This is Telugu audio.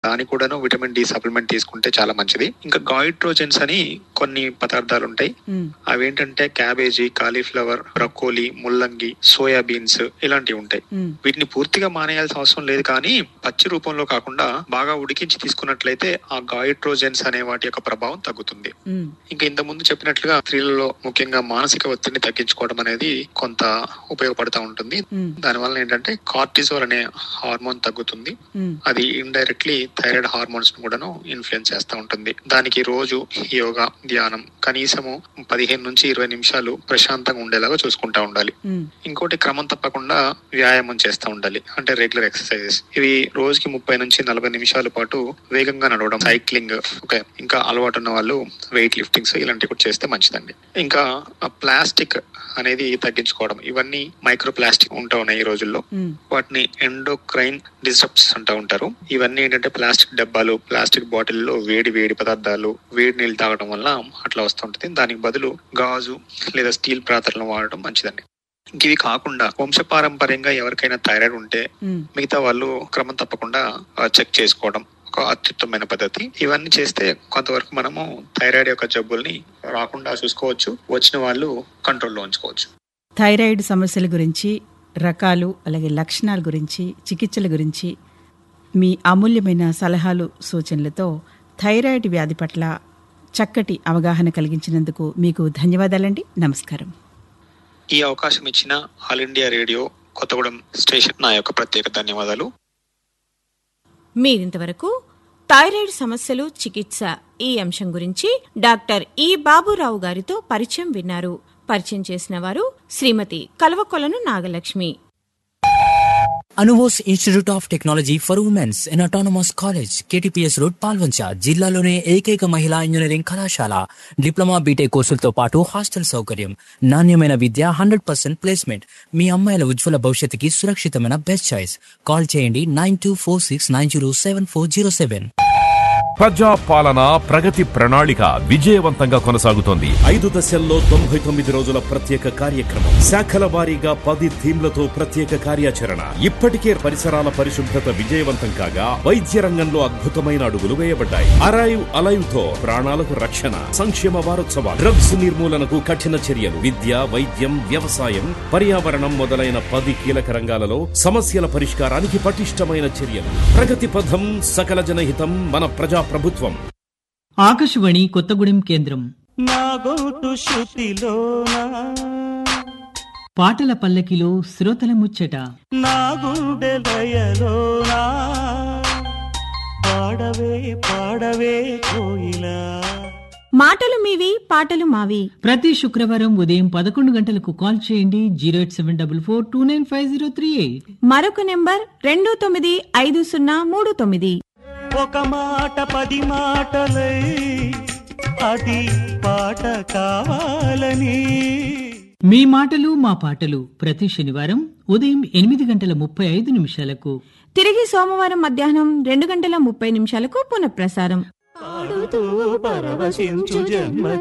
దానికి కూడాను విటమిన్ డి సప్లిమెంట్ తీసుకుంటే చాలా మంచిది ఇంకా గాయిట్రోజెన్స్ అని కొన్ని పదార్థాలు ఉంటాయి ఉమ్, అవేంటంటే క్యాబేజీ కాలీఫ్లవర్ బ్రకోలీ ముల్లంగి సోయా బీన్స్ ఇలాంటివి ఉంటాయి ఉమ్, వీటిని పూర్తిగా మానేయాల్సిన అవసరం లేదు కానీ పచ్చి రూపంలో కాకుండా బాగా ఉడికించి తీసుకున్నట్లయితే ఆ గాయిట్రోజెన్స్ అనే వాటి యొక్క ప్రభావం తగ్గుతుంది ఉమ్, ఇంకా ఇంత ముందు చెప్పినట్లుగా స్త్రీలలో ముఖ్యంగా మానసిక ఒత్తిడిని తగ్గించుకోవడం అనేది కొంత ఉపయోగపడుతూ ఉంటుంది ఉమ్, దానివల్ల ఏంటంటే కార్టిజోల్ అనే హార్మోన్ తగ్గుతుంది ఉమ్, అది ఇండైరెక్ట్లీ థైరాయిడ్ హార్మోన్స్ ను కూడాను ఇన్ఫ్లుయెన్స్ చేస్తూ ఉంటుంది దానికి రోజు యోగా ధ్యానం కనీసము పదిహేను నుంచి ఇరవై నిమిషాలు ప్రశాంతంగా ఉండేలాగా చూసుకుంటా ఉండాలి ఉమ్, ఇంకోటి క్రమం తప్పకుండా వ్యాయామం చేస్తూ ఉండాలి అంటే రెగ్యులర్ ఎక్సర్సైజెస్ ఇవి రోజుకి ముప్పై నుంచి నలభై నిమిషాల పాటు వేగంగా నడవడం సైక్లింగ్ ఓకే ఇంకా అలవాటు ఉన్న వాళ్ళు వెయిట్ లిఫ్టింగ్స్ ఇలాంటివి కూడా చేస్తే మంచిదండి ఇంకా ప్లాస్టిక్ అనేది తగ్గించుకోవడం ఇవన్నీ మైక్రో ప్లాస్టిక్ ఉంటా ఉన్నాయి ఈ రోజుల్లో ఉమ్, వాటిని ఎండోక్రైన్ డిస్టర్బ్స్ అంటూ ఉంటారు ఇవన్నీ ఏంటంటే ప్లాస్టిక్ డబ్బాలు ప్లాస్టిక్ బాటిల్లో వేడి వేడి పదార్థాలు వేడి నీళ్ళు తాగడం వల్ల అట్లా వస్తుంటది దానికి బదులు గాజు లేదా స్టీల్ పాత్రలను వాడడం మంచిదండి ఇంక ఇవి కాకుండా వంశపారంపర్యంగా ఎవరికైనా థైరాయిడ్ ఉంటే ఉమ్, మిగతా వాళ్ళు క్రమం తప్పకుండా చెక్ చేసుకోవడం ఒక అత్యుత్తమైన పద్ధతి ఇవన్నీ చేస్తే కొంతవరకు మనము థైరాయిడ్ యొక్క జబ్బుల్ని రాకుండా చూసుకోవచ్చు వచ్చిన వాళ్ళు కంట్రోల్లో ఉంచుకోవచ్చు థైరాయిడ్ సమస్యల గురించి రకాలు అలాగే లక్షణాల గురించి చికిత్సల గురించి మీ అమూల్యమైన సలహాలు సూచనలతో థైరాయిడ్ వ్యాధి పట్ల చక్కటి అవగాహన కలిగించినందుకు మీకు ధన్యవాదాలండి నమస్కారం ఈ అవకాశం ఇచ్చిన All India Radio Kothagudem station నా యొక్క ప్రత్యేక ధన్యవాదాలు మీరింతవరకు థైరాయిడ్ సమస్యలు చికిత్స ఈ అంశం గురించి డాక్టర్ ఈ బాబురావు గారితో పరిచయం విన్నారు పరిచయం చేసిన వారు Srimati Kalvakolanu Nagalakshmi Anubose institute of technology for womens in autonomous college KTPS road Paloncha జిల్లాలోనే ఏకైక మహిళా ఇంజనీరింగ్ కళాశాల డిప్లొమా బీటెక్ కోర్సులతో పాటు హాస్టల్ సౌకర్యం నాణ్యమైన విద్య హండ్రెడ్ పర్సెంట్ ప్లేస్మెంట్ మీ అమ్మాయిల ఉజ్వల భవిష్యత్తుకి సురక్షితమైన బెస్ట్ చాయిస్ కాల్ చేయండి nine two four six nine zero seven four zero seven ప్రజా పాలన ప్రగతి ప్రణాళిక విజయవంతంగా కొనసాగుతోంది ఐదు దశల్లో తొంభై తొమ్మిది రోజుల ప్రత్యేక కార్యక్రమం శాఖల వారీగా పది థీమ్లతో ప్రత్యేక కార్యాచరణ ఇప్పటికే పరిసరాల పరిశుభ్రత విజయవంతం కాగా వైద్య రంగంలో అద్భుతమైన అడుగులు వేయబడ్డాయి అరైవ్ అలైవ్ తో ప్రాణాలకు రక్షణ సంక్షేమ వారోత్సవాలు డ్రగ్స్ నిర్మూలనకు కఠిన చర్యలు విద్య వైద్యం వ్యవసాయం పర్యావరణం మొదలైన పది కీలక రంగాలలో సమస్యల పరిష్కారానికి పటిష్టమైన చర్యలు ప్రగతి పథం సకల జనహితం మన ప్రజా ప్రభుత్వం ఆకాశవాణి కొత్తగూడెం కేంద్రం నాగోటు శృతిలోన పాటల పల్లకిలో శ్రోతల ముచ్చట నా గుండె లయలోన పాడవే పాడవే కోయిలా మాటలు మీవి పాటలు మావి ప్రతి శుక్రవారం ఉదయం పదకొండు గంటలకు కాల్ చేయండి zero eight seven double four two nine five zero three eight మరొక నెంబర్ రెండు తొమ్మిది ఐదు సున్నా మూడు తొమ్మిది ఒక మాట పది మాటలై అది పాట కావాలని మీ మాటలు మా పాటలు ప్రతి శనివారం ఉదయం ఎనిమిది గంటల ముప్పై ఐదు నిమిషాలకు తిరిగి సోమవారం మధ్యాహ్నం రెండు గంటల ముప్పై నిమిషాలకు పునఃప్రసారం పాడుతూ పరవశించు జన్మ